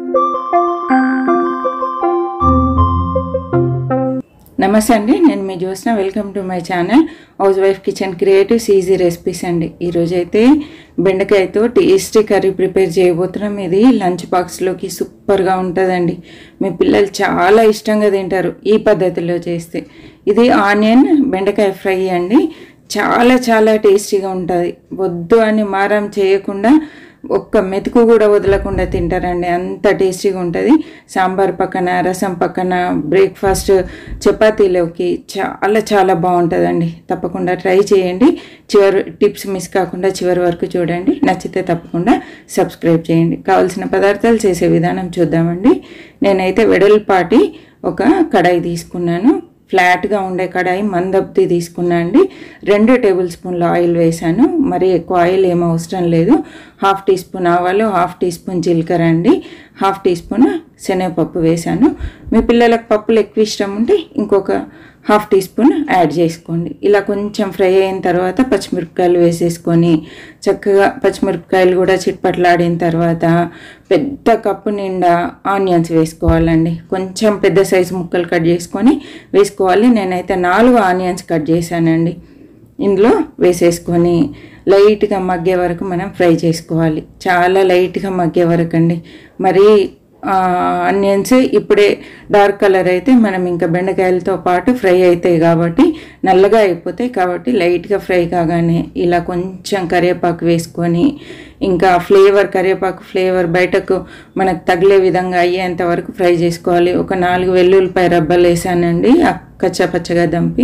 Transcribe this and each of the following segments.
నమస్తే అండి నేను మీ Jyotsna welcome to my channel house wife kitchen creatives easy recipes అండి ఈరోజు అయితే బెండకాయతో టేస్టీ కర్రీ ప్రిపేర్ చేయబోతున్నాం ఇది లంచ్ బాక్స్లోకి సూపర్గా ఉంటుందండి మీ పిల్లలు చాలా ఇష్టంగా తింటారు ఈ పద్ధతిలో చేస్తే ఇది ఆనియన్ బెండకాయ ఫ్రై అండి చాలా చాలా టేస్టీగా ఉంటుంది వద్దు అని మారం చేయకుండా ఒక్క మెతుకు కూడా వదలకుండా తింటారండి అంత టేస్టీగా ఉంటుంది సాంబార్ పక్కన రసం పక్కన బ్రేక్ఫాస్ట్ చపాతీలోకి చాలా చాలా బాగుంటుందండి తప్పకుండా ట్రై చేయండి చివరి టిప్స్ మిస్ కాకుండా చివరి వరకు చూడండి నచ్చితే తప్పకుండా సబ్స్క్రైబ్ చేయండి కావాల్సిన పదార్థాలు చేసే విధానం చూద్దామండి నేనైతే వెడల్పాటి ఒక కడాయి తీసుకున్నాను ఫ్లాట్గా ఉండే కడాయి మందబ్ది తీసుకున్నా అండి రెండు టేబుల్ స్పూన్ల ఆయిల్ వేసాను మరి ఎక్కువ ఆయిల్ ఏం అవసరం లేదు హాఫ్ టీ స్పూన్ ఆవాలు హాఫ్ టీ స్పూన్ జీలకర్ర అండి హాఫ్ టీ స్పూన్ శనగపప్పు వేసాను మీ పిల్లలకు పప్పులు ఎక్కువ ఇష్టం ఉంటే ఇంకొక హాఫ్ టీ స్పూన్ యాడ్ చేసుకోండి ఇలా కొంచెం ఫ్రై అయిన తర్వాత పచ్చిమిరపకాయలు వేసేసుకొని చక్కగా పచ్చిమిరపకాయలు కూడా చిట్పట్లాడిన తర్వాత పెద్ద కప్పు నిండా ఆనియన్స్ వేసుకోవాలండి కొంచెం పెద్ద సైజు ముక్కలు కట్ చేసుకొని వేసుకోవాలి నేనైతే నాలుగు ఆనియన్స్ కట్ చేశానండి ఇందులో వేసేసుకొని లైట్గా మగ్గే వరకు మనం ఫ్రై చేసుకోవాలి చాలా లైట్గా మగ్గే వరకు అండి మరి ఆనియన్స్ ఇప్పుడే డార్క్ కలర్ అయితే మనం ఇంకా బెండకాయలతో పాటు ఫ్రై అవుతాయి కాబట్టి నల్లగా అయిపోతాయి కాబట్టి లైట్గా ఫ్రై కాగానే ఇలా కొంచెం కరివేపాకు వేసుకొని ఇంకా ఫ్లేవర్ కరివేపాకు ఫ్లేవర్ బయటకు మనకు తగిలే విధంగా అయ్యేంత వరకు ఫ్రై చేసుకోవాలి ఒక నాలుగు వెల్లుల్లిపాయ రబ్బలు వేసానండి కచ్చపచ్చగా దంపి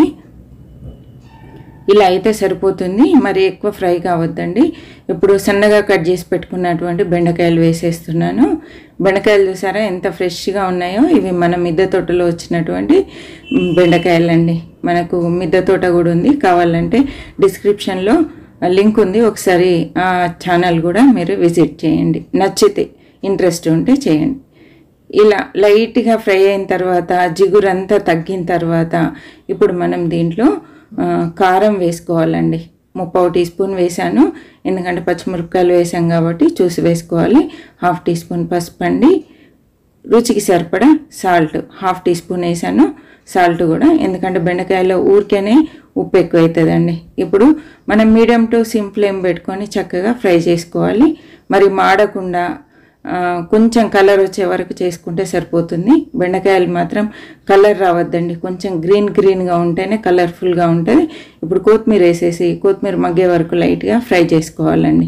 ఇలా అయితే సరిపోతుంది మరి ఎక్కువ ఫ్రై కావద్దండి ఇప్పుడు సన్నగా కట్ చేసి పెట్టుకున్నటువంటి బెండకాయలు వేసేస్తున్నాను బెండకాయలు చూసారా ఎంత ఫ్రెష్గా ఉన్నాయో ఇవి మన మిద్దె తోటలో వచ్చినటువంటి బెండకాయలండి మనకు మిద్దె తోట కూడా ఉంది కావాలంటే డిస్క్రిప్షన్లో లింక్ ఉంది ఒకసారి ఆ ఛానల్ కూడా మీరు విజిట్ చేయండి నచ్చితే ఇంట్రెస్ట్ ఉంటే చేయండి ఇలా లైట్గా ఫ్రై అయిన తర్వాత జిగురంతా తగ్గిన తర్వాత ఇప్పుడు మనం దీంట్లో కారం వేసుకోవాలండి ముప్పావు టీ స్పూన్ వేసాను ఎందుకంటే పచ్చిమిరపకాయలు వేసాం కాబట్టి చూసి వేసుకోవాలి హాఫ్ టీ స్పూన్ పసుపు అండి రుచికి సరిపడా సాల్ట్ హాఫ్ టీ స్పూన్ వేసాను సాల్ట్ కూడా ఎందుకంటే బెండకాయలో ఊరికేనే ఉప్పు ఎక్కువ అవుతుందండి ఇప్పుడు మనం మీడియం టు సిమ్ ఫ్లేమ్ పెట్టుకొని చక్కగా ఫ్రై చేసుకోవాలి మరి మాడకుండా కొంచెం కలర్ వచ్చే వరకు చేసుకుంటే సరిపోతుంది బెండకాయలు మాత్రం కలర్ రావద్దండి కొంచెం గ్రీన్ గ్రీన్గా ఉంటేనే కలర్ఫుల్గా ఉంటుంది ఇప్పుడు కొత్తిమీర వేసేసి కొత్తిమీర మగ్గే వరకు లైట్గా ఫ్రై చేసుకోవాలండి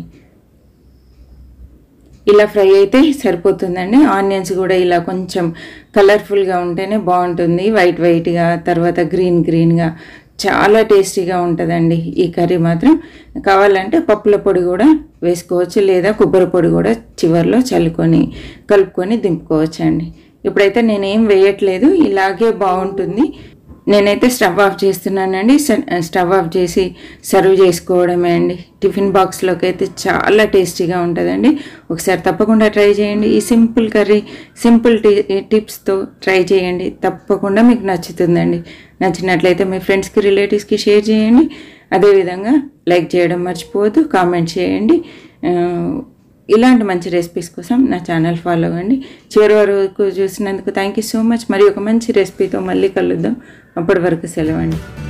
ఇలా ఫ్రై అయితే సరిపోతుందండి ఆనియన్స్ కూడా ఇలా కొంచెం కలర్ఫుల్గా ఉంటేనే బాగుంటుంది వైట్ వైట్గా తర్వాత గ్రీన్ గ్రీన్గా చాలా టేస్టీగా ఉంటుందండి ఈ కర్రీ మాత్రం కావాలంటే పప్పుల పొడి కూడా వేసుకోవచ్చు లేదా కొబ్బరి పొడి కూడా చివరిలో చల్లుకొని కలుపుకొని దింపుకోవచ్చు అండి ఇప్పుడైతే నేనేం వేయట్లేదు ఇలాగే బాగుంటుంది నేనైతే స్టవ్ ఆఫ్ చేస్తున్నానండి స్టవ్ ఆఫ్ చేసి సర్వ్ చేసుకోవడమే అండి టిఫిన్ బాక్స్లోకి అయితే చాలా టేస్టీగా ఉంటుందండి ఒకసారి తప్పకుండా ట్రై చేయండి ఈ సింపుల్ కర్రీ సింపుల్ టిప్స్తో ట్రై చేయండి తప్పకుండా మీకు నచ్చుతుందండి నచ్చినట్లయితే మీ ఫ్రెండ్స్కి రిలేటివ్స్కి షేర్ చేయండి అదేవిధంగా లైక్ చేయడం మర్చిపోవద్దు కామెంట్ చేయండి ఇలాంటి మంచి రెసిపీస్ కోసం నా ఛానల్ ఫాలో అవ్వండి చివరి వరకు చూసినందుకు థ్యాంక్ యూ సో మచ్ మరి ఒక మంచి రెసిపీతో మళ్ళీ కలుద్దాం అప్పటి వరకు సెలవండి